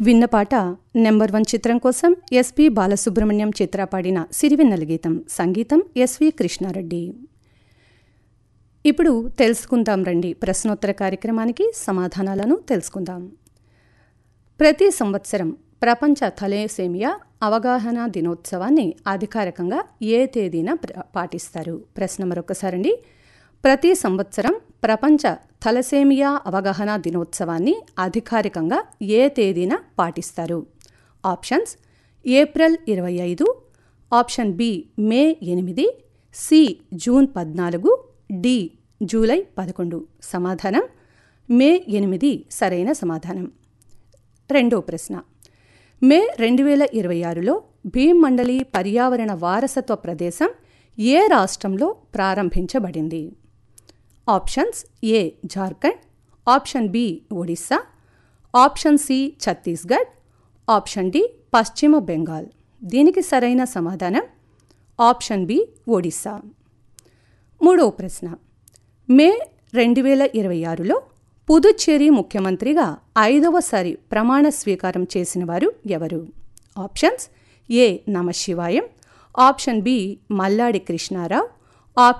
విన్నపాట number one చిత్రం కోసం SP Balasubrahmanyam చిత్ర పాడిన సిరివెన్నెల గీతం సంగీతం ఎస్వి కృష్ణారెడ్డి ఇప్పుడు తెలుసుకుందాం రండి ప్రశ్నోత్తర కార్యక్రమానికి సమాధానాలను తెలుసుకుందాం ప్రతి సంవత్సరం ప్రపంచ థలేసేమియా అవగాహన దినోత్సవాన్ని అధికారికంగా ఏ తేదీన ప్ర- పాటిస్తారు ప్రశ్న మరొకసారండి ప్రతి సంవత్సరం ప్రపంచ థలసేమియా అవగాహన దినోత్సవాన్ని అధికారికంగా ఏ తేదీన పాటిస్తారు ఆప్షన్స్ ఏప్రిల్ ఇరవై ఐదు ఆప్షన్ బి మే ఎనిమిది సి జూన్ పద్నాలుగు డి జూలై పదకొండు సమాధానం మే ఎనిమిది సరైన సమాధానం రెండో ప్రశ్న మే రెండు వేల ఇరవై ఆరులో భీమండలి పర్యావరణ వారసత్వ ప్రదేశం ఏ రాష్ట్రంలో ప్రారంభించబడింది options A Jharkhand option B Odisha option C Chhattisgarh option D పశ్చిమ బెంగాల్ దీనికి సరైన సమాధానం ఆప్షన్ బి ఒడిస్సా మూడవ ప్రశ్న మే రెండు వేల ఇరవై ఆరులో పుదుచ్చేరి ముఖ్యమంత్రిగా ఐదవసారి ప్రమాణ స్వీకారం చేసిన వారు ఎవరు options A Namasivayam option B Malladi Krishnarao